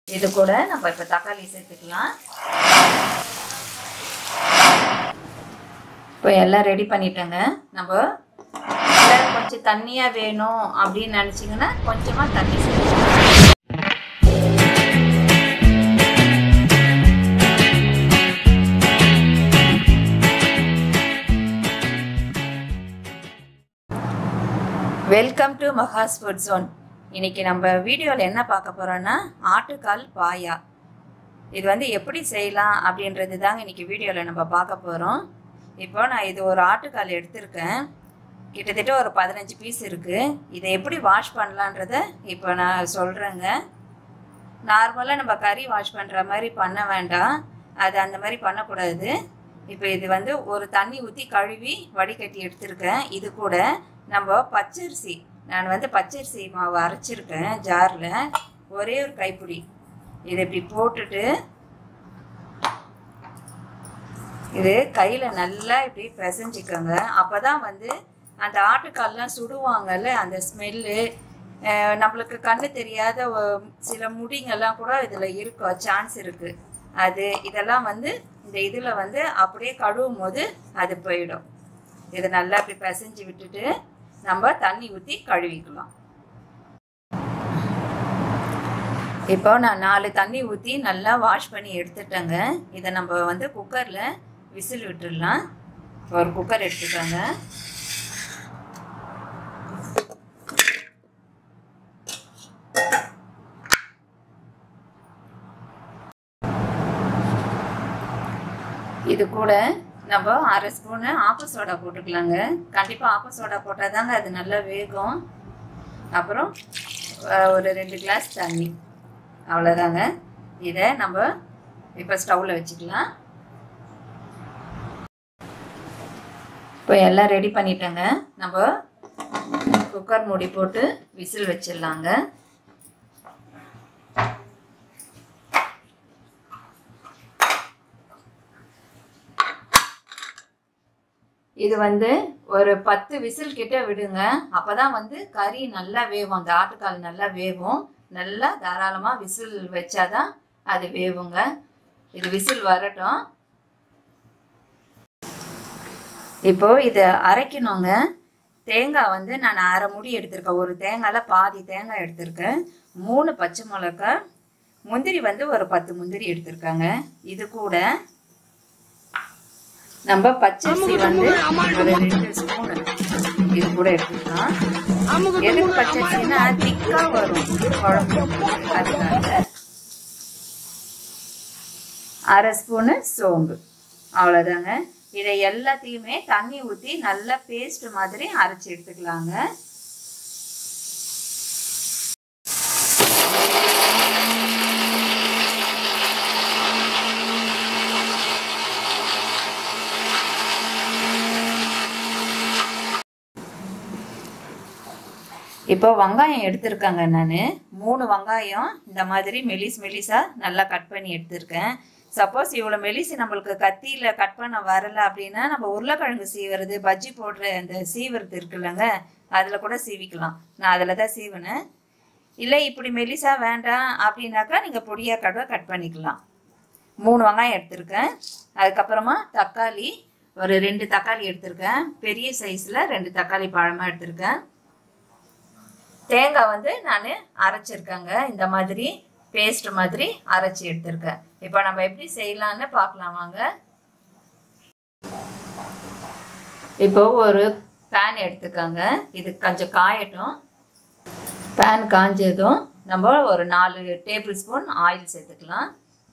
இது கூட நம்ம இப்போ தக்காளி சேர்த்துக்கலாம் இப்போ எல்லாம் ரெடி பண்ணிட்டேங்க நம்ம இல்லை கொஞ்சம் தண்ணியாக வேணும் அப்படின்னு நினச்சிங்கன்னா கொஞ்சமாக தண்ணி சேர்த்துக்கலாம் வெல்கம் டு மகாஸ் ஃபுட் ஜோன் இன்னைக்கு நம்ம வீடியோவில் என்ன பார்க்க போகிறோன்னா ஆட்டுக்கால் பாயா இது வந்து எப்படி செய்யலாம் அப்படின்றது தாங்க இன்னைக்கு வீடியோவில் நம்ம பார்க்க போகிறோம் இப்போ நான் இது ஒரு ஆட்டுக்கால் எடுத்திருக்கேன் கிட்டத்தட்ட ஒரு பதினஞ்சு பீஸ் இருக்குது இதை எப்படி வாஷ் பண்ணலான்றத இப்போ நான் சொல்கிறேங்க நார்மலாக நம்ம கறி வாஷ் பண்ணுற மாதிரி பண்ண வேண்டாம் அது அந்த மாதிரி பண்ணக்கூடாது இப்போ இது வந்து ஒரு தண்ணி ஊற்றி கழுவி வடிகட்டி எடுத்திருக்கேன் இது கூட நம்ம பச்சரிசி நான் வந்து பச்சரிசி மாவு அரைச்சிருக்கேன் ஜாரில் ஒரே ஒரு கைப்பிடி இதை இப்படி போட்டுட்டு இது கையில் நல்லா இப்படி பிசைஞ்சிக்கோங்க அப்போ தான் வந்து அந்த ஆட்டுக்கால்லாம் சுடுவாங்கல்ல அந்த ஸ்மெல்லு நம்மளுக்கு கண்ணு தெரியாத ஒ- சில முடிங்கெல்லாம் கூட இதில் இருக்கும் சான்ஸ் இருக்குது அது இதெல்லாம் வந்து இந்த இதில் வந்து அப்படியே கழுவும் போது அது போயிடும் இதை நல்லா இப்படி பிசைஞ்சு விட்டுட்டு நம்ம தண்ணி ஊற்றி கழுவிக்கலாம் இப்போ நான் நாலு தண்ணி ஊற்றி நல்லா வாஷ் பண்ணி எடுத்துட்டேங்க இதை நம்ம வந்து குக்கரில் விசில் விட்டுடலாம் ஒரு குக்கர் எடுத்துக்கோங்க இது கூட நம்ம அரை ஸ்பூனு ஆப்ப சோடா போட்டுக்கலாங்க கண்டிப்பாக ஆப்ப சோடா போட்டால் தாங்க அது நல்லா வேகும் அப்புறம் அஹ், ஒரு ரெண்டு கிளாஸ் தண்ணி அவ்வளோதாங்க இதை நம்ம இப்போ ஸ்டவ்வில் வச்சுக்கலாம் இப்போ எல்லாம் ரெடி பண்ணிட்டேங்க நம்ம குக்கர் மூடி போட்டு விசில் வச்சிடலாங்க இது வந்து ஒரு பத்து விசில் கிட்ட விடுங்க அப்பதான் வந்து கறி நல்லா வேகும் அந்த ஆட்டுக்கால் நல்லா வேகும் நல்லா தாராளமா விசில் வச்சாதான் அது வேவுங்க இது விசில் வரட்டும் இப்போ இதை அரைக்கணுங்க தேங்காய் வந்து நான் அரை முடி எடுத்திருக்கேன் ஒரு தேங்காயில் பாதி தேங்காய் எடுத்திருக்கேன் மூணு பச்சை மிளகாய் முந்திரி வந்து ஒரு பத்து முந்திரி எடுத்திருக்காங்க இது கூட நம்ம பச்சரிசி வந்து ஒரு ரெண்டு ஸ்பூனு இது கூட எடுத்துக்கலாம் எதுக்கு பச்சரிசினா திக்கா வரும் குழம்பு அதனால அரை ஸ்பூனு சோம்பு அவ்வளோதாங்க இதை எல்லாத்தையுமே தண்ணி ஊற்றி நல்லா பேஸ்ட் மாதிரி அரைச்சி எடுத்துக்கலாங்க இப்போ வெங்காயம் எடுத்திருக்கேங்க நான் மூணு வெங்காயம் இந்த மாதிரி மெலிஸ் மெலிஸாக நல்லா கட் பண்ணி எடுத்திருக்கேன் சப்போஸ் இவ்வளோ மெலிசு நம்மளுக்கு கத்தியில் கட் பண்ண வரல அப்படின்னா நம்ம உருளைக்கிழங்கு சீவுறது பஜ்ஜி போடுற அந்த சீவுறது இருக்குல்லங்க அதில் கூட சீவிக்கலாம் நான் அதில் தான் சீவினேன் இல்லை இப்படி மெலிசா வேண்டாம் அப்படின்னாக்கா நீங்கள் பொடியாக கடவை கட் பண்ணிக்கலாம் மூணு வெங்காயம் எடுத்திருக்கேன் அதுக்கப்புறமா தக்காளி ஒரு ரெண்டு தக்காளி எடுத்திருக்கேன் பெரிய சைஸில் ரெண்டு தக்காளி பழமாக எடுத்திருக்கேன் தேங்காய் வந்து நான் அரைச்சிருக்கேங்க இந்த மாதிரி பேஸ்ட் மாதிரி அரைச்சி எடுத்திருக்கேன் இப்போ நம்ம எப்படி செய்யலான்னு பார்க்கலாம் வாங்க இப்போ ஒரு பேன் எடுத்துக்கோங்க இது கொஞ்சம் காயட்டும் பேன் காஞ்சதும் நம்ம ஒரு நாலு டேபிள் ஸ்பூன் ஆயில் சேர்த்துக்கலாம்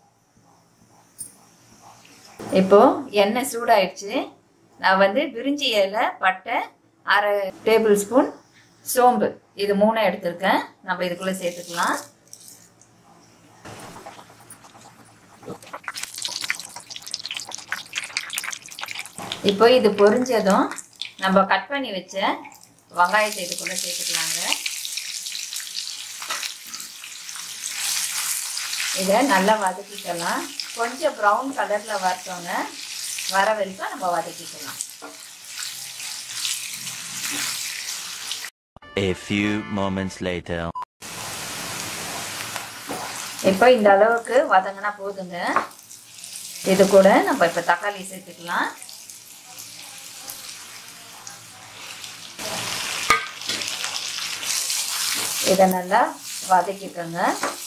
இப்போ எண்ணெய் சூடாயிடுச்சு நான் வந்து பிரிஞ்சி இலை பட்டை அரை டேபிள் ஸ்பூன் சோம்பு இது மூணு எடுத்திருக்கேன் நம்ம இதுக்குள்ளே சேர்த்துக்கலாம் இப்போ இது பொரிஞ்சதும் நம்ம கட் பண்ணி வச்ச வெங்காயத்தை இதுக்குள்ளே சேர்த்துக்கலாங்க இதை நல்லா வதக்கிக்கலாம் கொஞ்சம் ப்ரௌன் கலரில் வரட்டோங்க வர வரைக்கும் நம்ம வதக்கிக்கலாம் A few moments later. இப்போ இந்த அளவுக்கு வதங்கினா போதுங்க இது கூட நம்ம இப்போ தக்காளி சேர்த்துக்கலாம் இதை நல்லா வதக்கிக்கோங்க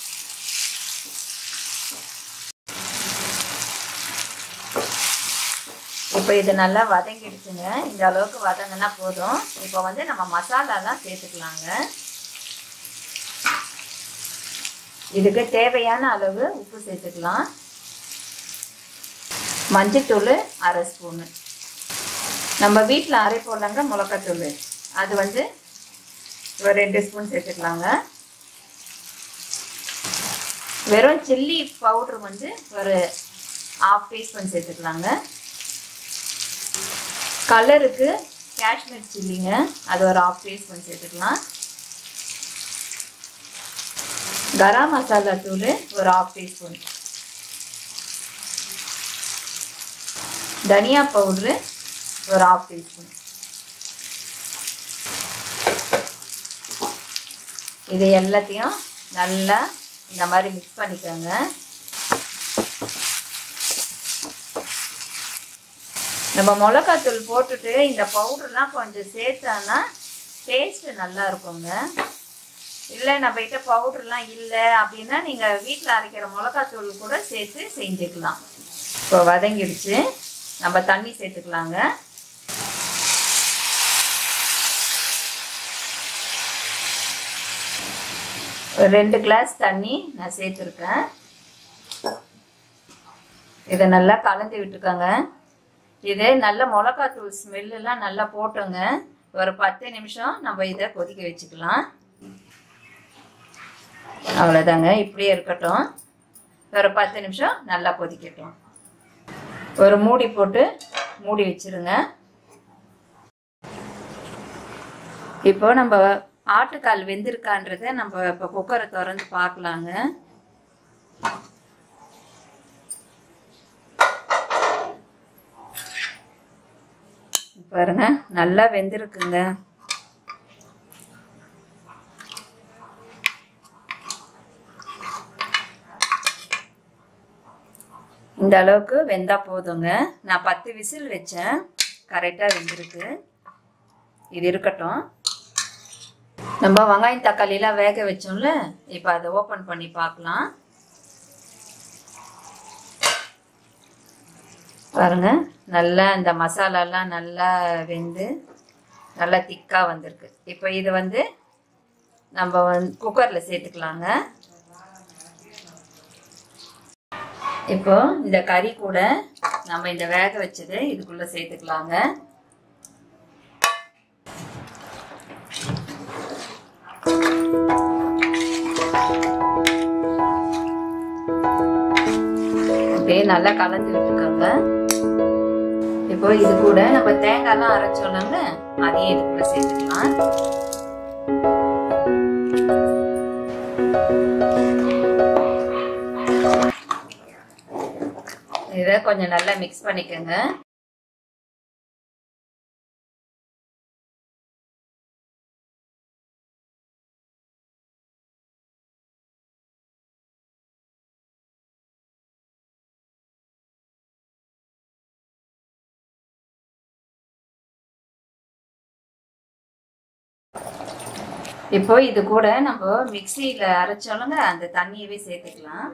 இப்போ இது நல்லா வதங்கிடுச்சுங்க இந்த அளவுக்கு வதங்கினா போதும் இப்போ வந்து நம்ம மசாலாலாம் சேர்த்துக்கலாங்க இதுக்கு தேவையான அளவு உப்பு சேர்த்துக்கலாம் மஞ்சத்தூள் அரை ஸ்பூனு நம்ம வீட்டில் அரைப்போம்லங்க மிளகாத்தூள் அது வந்து ஒரு ரெண்டு ஸ்பூன் சேர்த்துக்கலாங்க வெறும் சில்லி பவுட்ரு வந்து ஒரு ஆஃப் டீஸ்பூன் சேர்த்துக்கலாங்க கலருக்கு காஷ்மீர் சில்லிங்க அது ஒரு ஆஃப் டீஸ்பூன் சேர்த்துக்கலாம் கரம் மசாலா தூள் ஒரு ஆஃப் டீஸ்பூன் தனியா பவுட்ரு ஒரு ஆஃப் டீஸ்பூன் இது எல்லாத்தையும் நல்லா இந்த மாதிரி மிக்ஸ் பண்ணிக்கோங்க நம்ம மிளகாத்தூள் போட்டுட்டு இந்த பவுடர்லாம் கொஞ்சம் சேர்த்தானா டேஸ்ட்டு நல்லா இருக்குங்க இல்லை நம்மகிட்ட பவுடர்லாம் இல்லை அப்படின்னா நீங்கள் வீட்டில் அரைக்கிற மிளகாத்தூள் கூட சேர்த்து செஞ்சுக்கலாம் இப்போ வதங்கிடுச்சு நம்ம தண்ணி சேர்த்துக்கலாங்க ஒரு ரெண்டு கிளாஸ் தண்ணி நான் சேர்த்துருக்கேன் இதை நல்லா கலந்து விட்டுக்கோங்க இது நல்ல மிளகாத்தூள் ஸ்மெல்லாம் நல்லா போட்டோங்க ஒரு பத்து நிமிஷம் நம்ம இதை கொதிக்க வச்சுக்கலாம் அவ்வளோதாங்க இப்படியே இருக்கட்டும் ஒரு பத்து நிமிஷம் நல்லா கொதிக்கட்டும் ஒரு மூடி போட்டு மூடி வச்சிருங்க இப்போ நம்ம ஆட்டுக்கால் வெந்திருக்கான்றத நம்ம இப்போ குக்கரை திறந்து பார்க்கலாங்க பாருங்க நல்லா வெந்திருக்குங்க இந்த அளவுக்கு வெந்தா போதுங்க நான் பத்து விசில் வச்சேன் கரெக்டாக வெந்திருக்கு இது இருக்கட்டும் நம்ம வெங்காயம் தக்காளிலாம் வேக வச்சோம்ல இப்போ அதை ஓப்பன் பண்ணி பார்க்கலாம் பாருங்க நல்லா இந்த மசாலாலாம் நல்லா வெந்து நல்லா திக்காக வந்திருக்கு இப்போ இது வந்து நம்ம வந்து குக்கரில் சேர்த்துக்கலாங்க இப்போ இந்த கறி கூட நம்ம இந்த வேக வச்சது இதுக்குள்ள சேர்த்துக்கலாங்க அப்படியே நல்லா கலந்து விட்டுக்கோங்க இப்போ இது கூட நம்ம தேங்காய்லாம் அரைச்சோம்லங்க அதையும் இதுக்குள்ள சேர்த்துக்கலாம் இதை கொஞ்சம் நல்லா மிக்ஸ் பண்ணிக்கோங்க இப்போ இது கூட நம்ம மிக்சியில் அரைச்சோலுங்க அந்த தண்ணியவே சேர்த்துக்கலாம்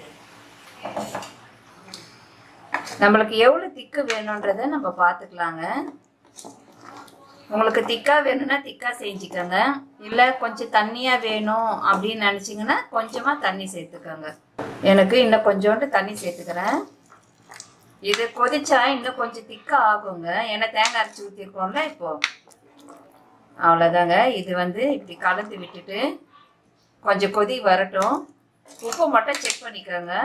நம்மளுக்கு எவ்வளோ திக்கு வேணுன்றதை நம்ம பார்த்துக்கலாங்க உங்களுக்கு திக்கா வேணும்னா திக்கா செஞ்சுக்கோங்க இல்லை கொஞ்சம் தண்ணியாக வேணும் அப்படின்னு நினச்சிங்கன்னா கொஞ்சமாக தண்ணி சேர்த்துக்கோங்க எனக்கு இன்னும் கொஞ்சோண்டு தண்ணி சேர்த்துக்கிறேன் இது கொதிச்சா இன்னும் கொஞ்சம் திக்கா ஆகுங்க ஏன்னா தேங்காய் அரைச்சி ஊற்றிருக்கோம்ல இப்போ அவ்வளோதாங்க இது வந்து இப்படி கலந்து விட்டுட்டு கொஞ்சம் கொதி வரட்டும் உப்பு மட்டும் செக் பண்ணிக்கோங்க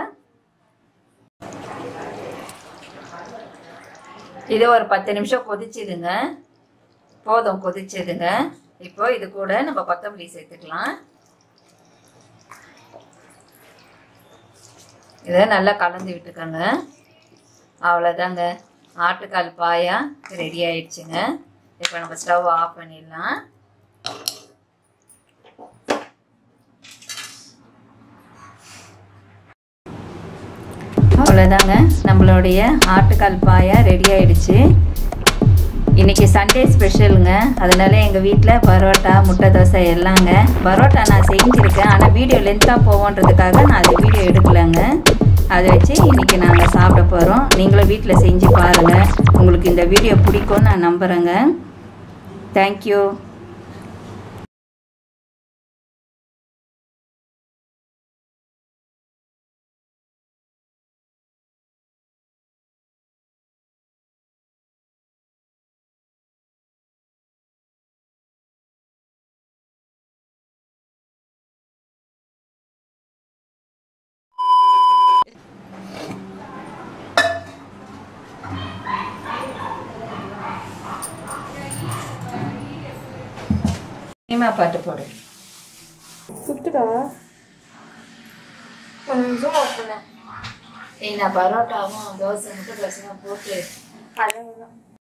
இது ஒரு பத்து நிமிஷம் கொதிச்சுதுங்க போதும் கொதிச்சதுங்க இப்போ இது கூட நம்ம கொத்தமல்லி சேர்த்துக்கலாம் இதை நல்லா கலந்து விட்டுக்கோங்க அவ்வளோதாங்க ஆட்டுக்கால் பாயா ரெடி ஆயிடுச்சுங்க இப்போ நம்ம ஸ்டவ் ஆஃப் பண்ணிடலாம் அவ்வளோதாங்க நம்மளுடைய ஆட்டுக்கால் பாயா ரெடி ஆயிடுச்சு இன்னைக்கு சண்டே ஸ்பெஷலுங்க அதனால எங்கள் வீட்டில் பரோட்டா முட்டை தோசை எல்லாங்க பரோட்டா நான் செஞ்சுருக்கேன் ஆனால் வீடியோ லென்த்தாக போவோன்றதுக்காக நான் அது வீடியோ எடுக்கலைங்க அதை வச்சு இன்னைக்கு நாங்கள் சாப்பிட போகிறோம் நீங்களும் வீட்டில் செஞ்சு பாருங்கள் உங்களுக்கு இந்த வீடியோ பிடிக்கும்னு நான் நம்புகிறேங்க தேங்க்யூ சினிமா பாட்டு போடு சுட்டுடா கொஞ்சம் ஓப்பன ஏய் நான் பரோட்டாவும் தோசை முட்டை தோசையும் போட்டு அதான்